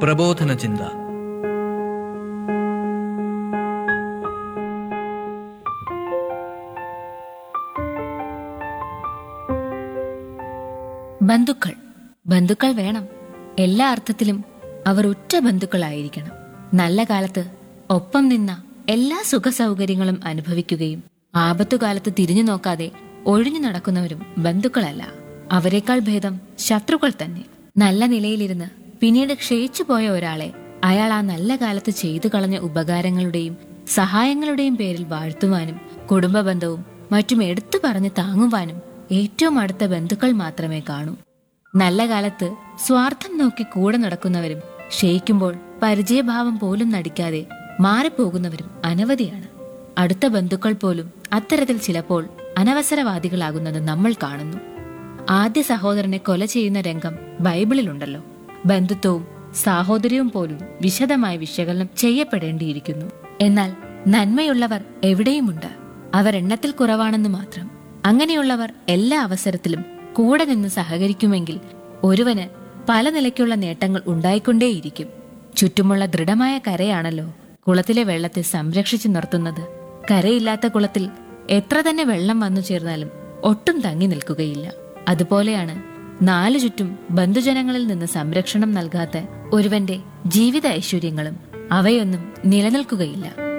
പ്രബോധന ചിന്ത ബന്ധുക്കൾ ബന്ധുക്കൾ വേണം എല്ലാ അർത്ഥത്തിലും അവർ ഉറ്റ ബന്ധുക്കളായിരിക്കണം നല്ല കാലത്ത് ഒപ്പം നിന്ന എല്ലാ സുഖ സൗകര്യങ്ങളും അനുഭവിക്കുകയും ആപത്തുകാലത്ത് തിരിഞ്ഞു നോക്കാതെ ഒഴിഞ്ഞു നടക്കുന്നവരും ബന്ധുക്കളല്ല അവരെക്കാൾ ഭേദം ശത്രുക്കൾ തന്നെ നല്ല നിലയിലിരുന്ന് പിന്നീട് ക്ഷയിച്ചു പോയ ഒരാളെ അയാൾ ആ നല്ല കാലത്ത് ചെയ്തു കളഞ്ഞ ഉപകാരങ്ങളുടെയും സഹായങ്ങളുടെയും പേരിൽ വാഴ്ത്തുവാനും കുടുംബ ബന്ധവും മറ്റും എടുത്തു പറഞ്ഞ് താങ്ങുവാനും ഏറ്റവും അടുത്ത ബന്ധുക്കൾ മാത്രമേ കാണൂ നല്ല കാലത്ത് സ്വാർത്ഥം നോക്കി കൂടെ നടക്കുന്നവരും ക്ഷയിക്കുമ്പോൾ പരിചയഭാവം പോലും നടിക്കാതെ മാറിപ്പോകുന്നവരും അനവധിയാണ് അടുത്ത ബന്ധുക്കൾ പോലും അത്തരത്തിൽ ചിലപ്പോൾ അനവസരവാദികളാകുന്നത് നമ്മൾ കാണുന്നു ആദ്യ സഹോദരനെ കൊല ചെയ്യുന്ന രംഗം ബൈബിളിലുണ്ടല്ലോ ബന്ധുത്വവും സാഹോദര്യവും പോലും വിശദമായി വിശകലനം ചെയ്യപ്പെടേണ്ടിയിരിക്കുന്നു എന്നാൽ നന്മയുള്ളവർ എവിടെയുമുണ്ട് അവർ എണ്ണത്തിൽ കുറവാണെന്ന് മാത്രം അങ്ങനെയുള്ളവർ എല്ലാ അവസരത്തിലും കൂടെ നിന്ന് സഹകരിക്കുമെങ്കിൽ ഒരുവന് പല നിലയ്ക്കുള്ള നേട്ടങ്ങൾ ഉണ്ടായിക്കൊണ്ടേയിരിക്കും ചുറ്റുമുള്ള ദൃഢമായ കരയാണല്ലോ കുളത്തിലെ വെള്ളത്തെ സംരക്ഷിച്ചു നിർത്തുന്നത് കരയില്ലാത്ത കുളത്തിൽ എത്ര തന്നെ വെള്ളം വന്നു ചേർന്നാലും ഒട്ടും തങ്ങി നിൽക്കുകയില്ല അതുപോലെയാണ് നാലു ചുറ്റും ബന്ധുജനങ്ങളിൽ നിന്ന് സംരക്ഷണം നൽകാത്ത ഒരുവന്റെ ജീവിത ഐശ്വര്യങ്ങളും അവയൊന്നും നിലനിൽക്കുകയില്ല